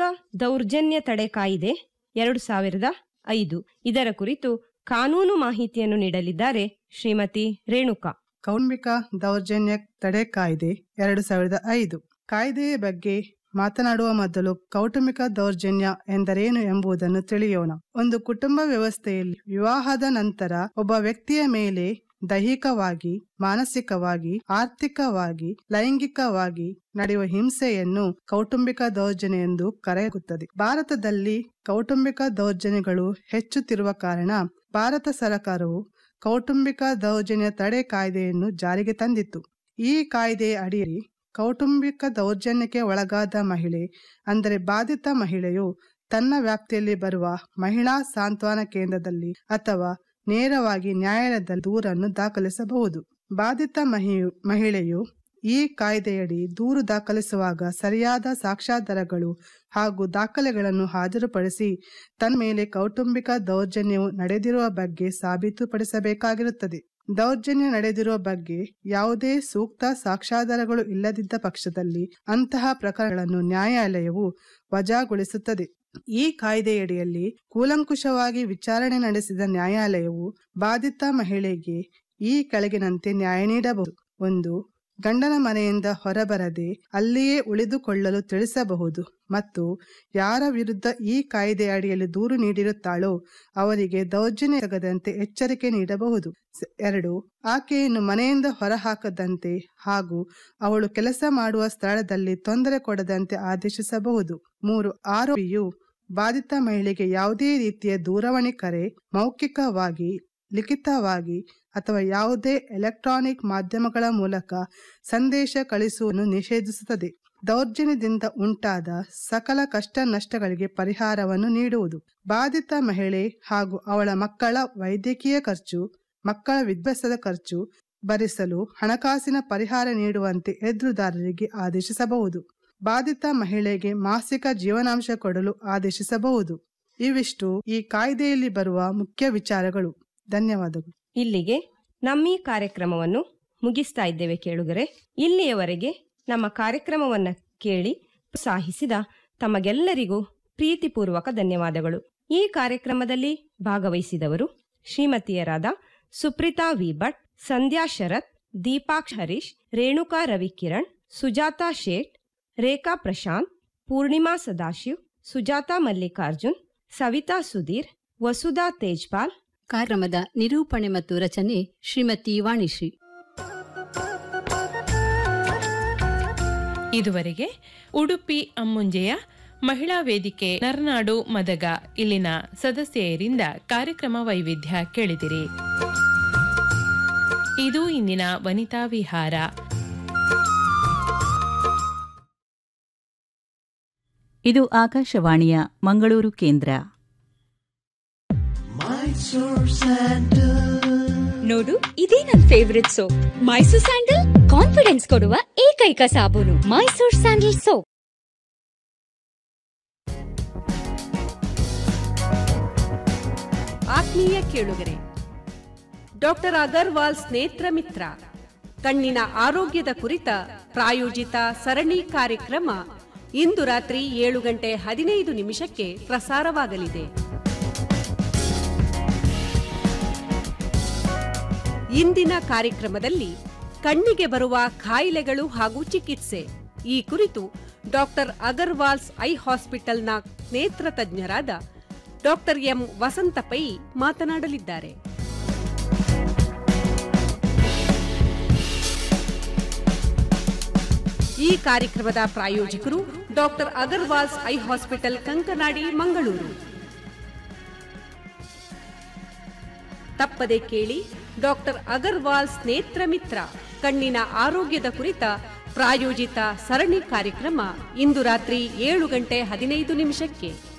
ದೌರ್ಜನ್ಯ ತಡೆ ಕಾಯಿದೆ ಎರಡು ಸಾವಿರದ ಐದು ಇದರ ಕುರಿತು ಕಾನೂನು ಮಾಹಿತಿಯನ್ನು ನೀಡಲಿದ್ದಾರೆ ಶ್ರೀಮತಿ ರೇಣುಕಾ ಕೌಟುಂಬಿಕ ದೌರ್ಜನ್ಯ ತಡೆ ಕಾಯ್ದೆ ಎರಡು ಸಾವಿರದ ಐದು ಕಾಯ್ದೆಯ ಬಗ್ಗೆ ಮಾತನಾಡುವ ಮೊದಲು ಕೌಟುಂಬಿಕ ದೌರ್ಜನ್ಯ ಎಂದರೇನು ಎಂಬುದನ್ನು ತಿಳಿಯೋಣ ಒಂದು ಕುಟುಂಬ ವ್ಯವಸ್ಥೆಯಲ್ಲಿ ವಿವಾಹದ ನಂತರ ಒಬ್ಬ ವ್ಯಕ್ತಿಯ ಮೇಲೆ ದೈಹಿಕವಾಗಿ ಮಾನಸಿಕವಾಗಿ ಆರ್ಥಿಕವಾಗಿ ಲೈಂಗಿಕವಾಗಿ ನಡೆಯುವ ಹಿಂಸೆಯನ್ನು ಕೌಟುಂಬಿಕ ದೌರ್ಜನ್ಯ ಎಂದು ಕರೆಯಲಾಗುತ್ತದೆ ಭಾರತದಲ್ಲಿ ಕೌಟುಂಬಿಕ ದೌರ್ಜನ್ಯಗಳು ಹೆಚ್ಚುತ್ತಿರುವ ಕಾರಣ ಭಾರತ ಸರ್ಕಾರವು ಕೌಟುಂಬಿಕ ದೌರ್ಜನ್ಯ ತಡೆ ಕಾಯ್ದೆಯನ್ನು ಜಾರಿಗೆ ತಂದಿತ್ತು ಈ ಕಾಯ್ದೆಯ ಅಡಿಯಲ್ಲಿ ಕೌಟುಂಬಿಕ ದೌರ್ಜನ್ಯಕ್ಕೆ ಒಳಗಾದ ಮಹಿಳೆ ಅಂದರೆ ಬಾಧಿತ ಮಹಿಳೆಯು ತನ್ನ ವ್ಯಾಪ್ತಿಯಲ್ಲಿ ಬರುವ ಮಹಿಳಾ ಸಾಂತ್ವನ ಕೇಂದ್ರದಲ್ಲಿ ಅಥವಾ ನೇರವಾಗಿ ನ್ಯಾಯಾಲಯದಲ್ಲಿ ದೂರನ್ನು ದಾಖಲಿಸಬಹುದು ಬಾಧಿತ ಮಹಿಯು ಮಹಿಳೆಯು ಈ ಕಾಯ್ದೆಯಡಿ ದೂರು ದಾಖಲಿಸುವಾಗ ಸರಿಯಾದ ಸಾಕ್ಷ್ಯಾಧಾರಗಳು ಹಾಗೂ ದಾಖಲೆಗಳನ್ನು ಹಾಜರುಪಡಿಸಿ ತನ್ನ ಮೇಲೆ ಕೌಟುಂಬಿಕ ದೌರ್ಜನ್ಯವು ನಡೆದಿರುವ ಬಗ್ಗೆ ಸಾಬೀತುಪಡಿಸಬೇಕಾಗಿರುತ್ತದೆ ದೌರ್ಜನ್ಯ ನಡೆದಿರುವ ಬಗ್ಗೆ ಯಾವುದೇ ಸೂಕ್ತ ಸಾಕ್ಷ್ಯಾಧಾರಗಳು ಇಲ್ಲದಿದ್ದ ಪಕ್ಷದಲ್ಲಿ ಅಂತಹ ಪ್ರಕರಣಗಳನ್ನು ನ್ಯಾಯಾಲಯವು ವಜಾಗೊಳಿಸುತ್ತದೆ ಈ ಕಾಯ್ದೆಯಡಿಯಲ್ಲಿ ಕೂಲಂಕುಷವಾಗಿ ವಿಚಾರಣೆ ನಡೆಸಿದ ನ್ಯಾಯಾಲಯವು ಬಾಧಿತ ಮಹಿಳೆಗೆ ಈ ಕೆಳಗಿನಂತೆ ನ್ಯಾಯ ನೀಡಬಹುದು ಒಂದು ಗಂಡನ ಮನೆಯಿಂದ ಹೊರಬರದೆ ಅಲ್ಲಿಯೇ ಉಳಿದುಕೊಳ್ಳಲು ತಿಳಿಸಬಹುದು ಮತ್ತು ಯಾರ ವಿರುದ್ಧ ಈ ಕಾಯ್ದೆ ಅಡಿಯಲ್ಲಿ ದೂರು ನೀಡಿರುತ್ತಾಳೋ ಅವರಿಗೆ ದೌರ್ಜನ್ಯ ತಗದಂತೆ ಎಚ್ಚರಿಕೆ ನೀಡಬಹುದು ಸ- ಎರಡು ಆಕೆಯನ್ನು ಮನೆಯಿಂದ ಹೊರಹಾಕದಂತೆ ಹಾಗೂ ಅವಳು ಕೆಲಸ ಮಾಡುವ ಸ್ಥಳದಲ್ಲಿ ತೊಂದರೆ ಕೊಡದಂತೆ ಆದೇಶಿಸಬಹುದು ಮೂರು ಆರೋಪಿಯು ಬಾಧಿತ ಮಹಿಳೆಗೆ ಯಾವುದೇ ರೀತಿಯ ದೂರವಾಣಿ ಕರೆ ಮೌಖಿಕವಾಗಿ ಲಿಖಿತವಾಗಿ ಅಥವಾ ಯಾವುದೇ ಎಲೆಕ್ಟ್ರಾನಿಕ್ ಮಾಧ್ಯಮಗಳ ಮೂಲಕ ಸಂದೇಶ ಕಳಿಸುವನ್ನು ನಿಷೇಧಿಸುತ್ತದೆ ದೌರ್ಜನ್ಯದಿಂದ ಉಂಟಾದ ಸಕಲ ಕಷ್ಟ ನಷ್ಟಗಳಿಗೆ ಪರಿಹಾರವನ್ನು ನೀಡುವುದು ಬಾಧಿತ ಮಹಿಳೆ ಹಾಗೂ ಅವಳ ಮಕ್ಕಳ ವೈದ್ಯಕೀಯ ಖರ್ಚು ಮಕ್ಕಳ ವಿದ್ಯಾಭ್ಯಾಸದ ಖರ್ಚು ಭರಿಸಲು ಹಣಕಾಸಿನ ಪರಿಹಾರ ನೀಡುವಂತೆ ಎದುರುದಾರರಿಗೆ ಆದೇಶಿಸಬಹುದು ಬಾಧಿತ ಮಹಿಳೆಗೆ ಮಾಸಿಕ ಜೀವನಾಂಶ ಕೊಡಲು ಆದೇಶಿಸಬಹುದು ಇವಿಷ್ಟು ಈ ಕಾಯ್ದೆಯಲ್ಲಿ ಬರುವ ಮುಖ್ಯ ವಿಚಾರಗಳು ಧನ್ಯವಾದಗಳು ಇಲ್ಲಿಗೆ ನಮ್ಮೀ ಕಾರ್ಯಕ್ರಮವನ್ನು ಮುಗಿಸ್ತಾ ಇದ್ದೇವೆ ಕೇಳುಗರೆ ಇಲ್ಲಿಯವರೆಗೆ ನಮ್ಮ ಕಾರ್ಯಕ್ರಮವನ್ನ ಕೇಳಿ ಪ್ರೋತ್ಸಾಹಿಸಿದ ತಮಗೆಲ್ಲರಿಗೂ ಪ್ರೀತಿಪೂರ್ವಕ ಧನ್ಯವಾದಗಳು ಈ ಕಾರ್ಯಕ್ರಮದಲ್ಲಿ ಭಾಗವಹಿಸಿದವರು ಶ್ರೀಮತಿಯರಾದ ಸುಪ್ರೀತಾ ವಿ ಭಟ್ ಸಂಧ್ಯಾ ಶರತ್ ದೀಪಾಕ್ಷ್ ಹರೀಶ್ ರೇಣುಕಾ ರವಿಕಿರಣ್ ಸುಜಾತಾ ಶೇಟ್ ರೇಖಾ ಪ್ರಶಾಂತ್ ಪೂರ್ಣಿಮಾ ಸದಾಶಿವ್ ಸುಜಾತಾ ಮಲ್ಲಿಕಾರ್ಜುನ್ ಸವಿತಾ ಸುಧೀರ್ ವಸುಧಾ ತೇಜ್ಪಾಲ್ ಕಾರ್ಯಕ್ರಮದ ನಿರೂಪಣೆ ಮತ್ತು ರಚನೆ ಶ್ರೀಮತಿ ವಾಣಿಶ್ರೀ ಇದುವರೆಗೆ ಉಡುಪಿ ಅಮ್ಮುಂಜೆಯ ಮಹಿಳಾ ವೇದಿಕೆ ನರನಾಡು ಮದಗ ಇಲ್ಲಿನ ಸದಸ್ಯೆಯರಿಂದ ಕಾರ್ಯಕ್ರಮ ವೈವಿಧ್ಯ ಕೇಳಿದಿರಿ ಇದು ಇಂದಿನ ವನಿತಾ ವಿಹಾರ ಇದು ಆಕಾಶವಾಣಿಯ ಮಂಗಳೂರು ಕೇಂದ್ರ ನೋಡು ಇದೇ ನನ್ favourite soap Mysore sandal confidence ಕೊಡುವ ಏಕೈಕ ಸಾಬೂನು ಮೈಸೂರ್ ಸ್ಯಾಂಡಲ್ ಸೋಪ್ ಆತ್ಮೀಯ ಕೇಳುಗರೆ ಡಾಕ್ಟರ್ ಅಗರ್ವಾಲ್ ಸ್ನೇತ್ರ ಮಿತ್ರ ಕಣ್ಣಿನ ಆರೋಗ್ಯದ ಕುರಿತ ಪ್ರಾಯೋಜಿತ ಸರಣಿ ಕಾರ್ಯಕ್ರಮ ಇಂದು ರಾತ್ರಿ ಏಳು ಗಂಟೆ ಹದಿನೈದು ನಿಮಿಷಕ್ಕೆ ಪ್ರಸಾರವಾಗಲಿದೆ ಇಂದಿನ ಕಾರ್ಯಕ್ರಮದಲ್ಲಿ ಕಣ್ಣಿಗೆ ಬರುವ ಕಾಯಿಲೆಗಳು ಹಾಗೂ ಚಿಕಿತ್ಸೆ ಈ ಕುರಿತು ಡಾಕ್ಟರ್ ಅಗರ್ವಾಲ್ಸ್ ಐ ಹಾಸ್ಪಿಟಲ್ನ ನೇತ್ರ ತಜ್ಞರಾದ ಡಾಕ್ಟರ್ ಎಂ ವಸಂತ ಪೈ ಮಾತನಾಡಲಿದ್ದಾರೆ ಈ ಕಾರ್ಯಕ್ರಮದ ಪ್ರಾಯೋಜಕರು doctor Agarwal's eye hospital Kankanadi Mangaluru ತಪ್ಪದೆ ಕೇಳಿ ಡಾಕ್ಟರ್ ಅಗರ್ವಾಲ್ಸ್ ನೇತ್ರ ಮಿತ್ರ ಕಣ್ಣಿನ ಆರೋಗ್ಯದ ಕುರಿತ ಪ್ರಾಯೋಜಿತ ಸರಣಿ ಕಾರ್ಯಕ್ರಮ ಇಂದು ರಾತ್ರಿ ಏಳು ಗಂಟೆ ಹದಿನೈದು ನಿಮಿಷಕ್ಕೆ